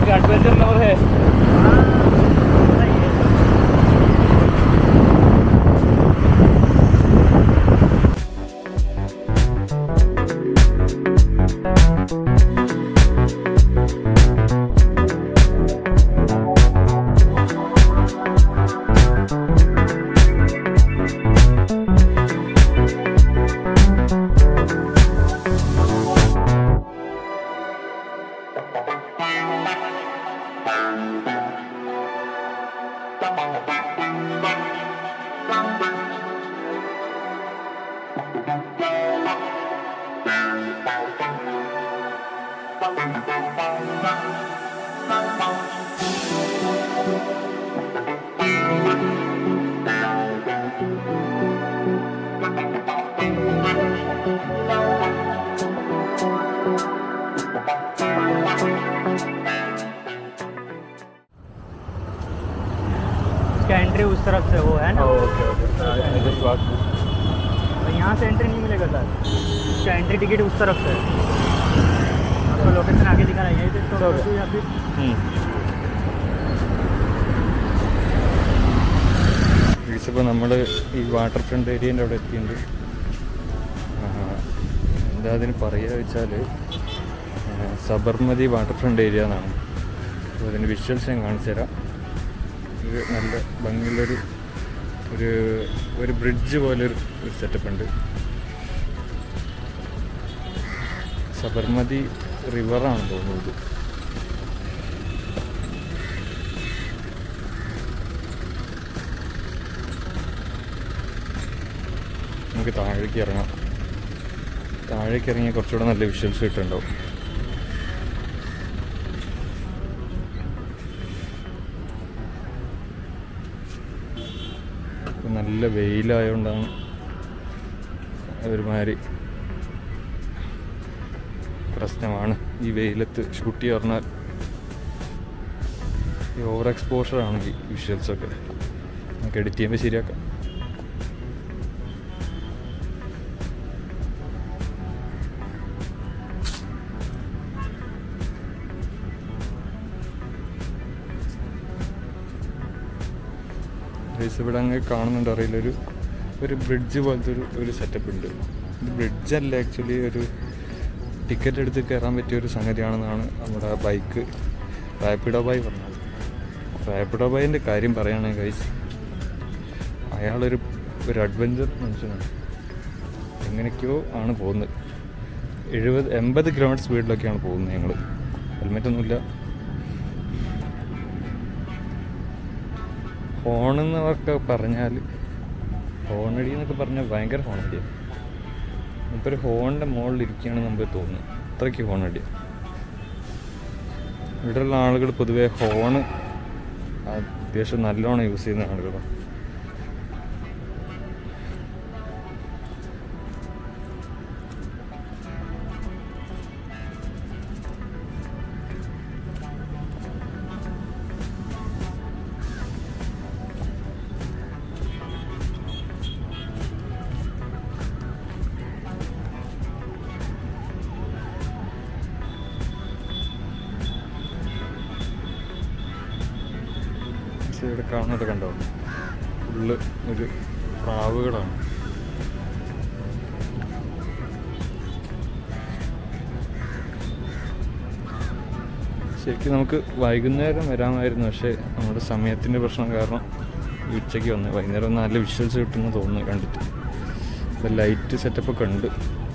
लोग adventure lover है इसका एंट्री उस तरफ से वो है ना ओके ओके जस्ट वॉक तो यहाँ से एंट्री नहीं मिलेगा सर इसका एंट्री टिकट उस तरफ से है आपको लोकेशन आगे दिखा रहा है यही से तो चलो। कर दूँ या फिर ഇപ്പോൾ നമ്മൾ ഈ വാട്ടർ ഫ്രണ്ട് ഏരിയൻ്റെ അവിടെ എത്തിയിട്ടുണ്ട് ആ, എന്താ അതിന് പറയുക വെച്ചാൽ സബർമതി വാട്ടർ ഫ്രണ്ട് ഏരിയ എന്നാണ് അപ്പോൾ അതിൻ്റെ വിഷ്വൽസ് ഞാൻ കാണിച്ചു തരാം ഒരു നല്ല ഭംഗിയുള്ളൊരു ഒരു ഒരു ബ്രിഡ്ജ് പോലൊരു ഒരു സെറ്റപ്പ് ഉണ്ട് സബർമതി റിവറാണ് തോന്നുന്നത് നമുക്ക് താഴേക്ക് ഇറങ്ങാം താഴേക്ക് ഇറങ്ങിയാൽ കുറച്ചുകൂടെ നല്ല വിഷ്വൽസ് കിട്ടുന്നുണ്ടാവും ഇപ്പൊ നല്ല വെയിലായതുകൊണ്ടാണ് ഒരുമാതിരി പ്രശ്നമാണ് ഈ വെയിലത്ത് ഷൂട്ട് ചെയ്യാൻ പറഞ്ഞാൽ ഈ ഓവർ എക്സ്പോഷർ ആണ് ഈ വിഷ്വൽസൊക്കെ നമുക്ക് എഡിറ്റ് ചെയ്യുമ്പോൾ ശരിയാക്കാം ഗൈസ് ഇവിടെ അങ്ങ് കാണുന്നുണ്ട് അറിയില്ല ഒരു ഒരു ബ്രിഡ്ജ് പോലത്തെ ഒരു ഒരു സെറ്റപ്പ് ഉണ്ട് ഇത് ബ്രിഡ്ജ് അല്ല ആക്ച്വലി ഒരു ടിക്കറ്റ് എടുത്ത് കയറാൻ പറ്റിയ ഒരു സംഗതിയാണെന്നാണ് നമ്മുടെ ബൈക്ക് റാപ്പിഡോ ബായ് പറഞ്ഞത് റാപ്പിഡോ ബായിൻ്റെ കാര്യം പറയുകയാണെങ്കിൽ ഗൈസ് അയാളൊരു ഒരു അഡ്വഞ്ചർ മനുഷ്യനാണ് എങ്ങനെയൊക്കെയോ ആണ് പോകുന്നത് എഴുപത് എൺപത് കിലോമീറ്റർ സ്പീഡിലൊക്കെയാണ് പോകുന്നത് ഞങ്ങൾ ഹെൽമെറ്റൊന്നുമില്ല ഹോണെന്നൊക്കെ പറഞ്ഞാൽ ഹോണടി എന്നൊക്കെ പറഞ്ഞാൽ ഭയങ്കര ഹോണടിയാണ് ഇപ്പോൾ ഒരു ഹോണിൻ്റെ മുകളിൽ ഇരിക്കുകയാണെന്ന് നമുക്ക് തോന്നുന്നു അത്രയ്ക്ക് ഹോണടിയാണ് ഇവിടെയുള്ള ആളുകൾ പൊതുവേ ഹോണ് അത്യാവശ്യം നല്ലോണം യൂസ് ചെയ്യുന്ന ആളുകളാണ് പക്ഷേ ഇവിടെ കാണുന്നത് കണ്ടോ ഫുള്ള് ഒരു പ്രാവുകളാണ് ശരിക്കും നമുക്ക് വൈകുന്നേരം വരാമായിരുന്നു പക്ഷേ നമ്മുടെ സമയത്തിൻ്റെ പ്രശ്നം കാരണം ഈ ഉച്ചയ്ക്ക് വന്ന് വൈകുന്നേരം നല്ല വിഷ്വൽസ് കിട്ടുമെന്ന് തോന്നുന്നു കണ്ടിട്ട് ഇപ്പം ലൈറ്റ് സെറ്റപ്പ് ഒക്കെ ഉണ്ട്